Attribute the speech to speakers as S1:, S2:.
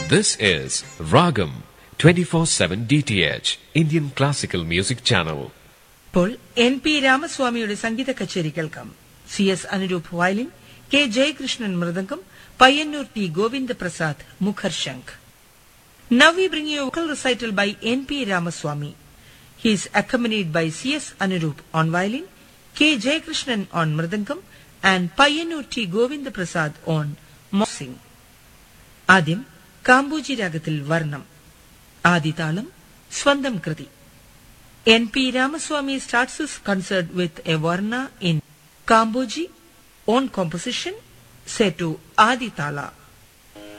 S1: This is Ragam 24/7 DTH Indian Classical Music Channel.
S2: ഇപ്പോൾ N P രാമസ്വാമിയുടെ സംഗീത കച്ചേരി കേൾക്കാം C S Anuroop violin K Jayakrishnan mridangam Payyanur T Govindaprasad മുഖർ ശംഖ് Now we bring you a vocal recital by N.P. Ramaswamy. He is accompanied by C.S. Anurup on violin, K. Jayakrishnan on mridangam, and Payanur T. Govinda Prasad on mossing. ആദ്യം കാംബൂജി രാഗത്തിൽ വർണ്ണം ആദിതാളം സ്വന്തം കൃതി N P Ramaswamy starts his concert with a varna in Kambhoji own composition set to ആദിതാള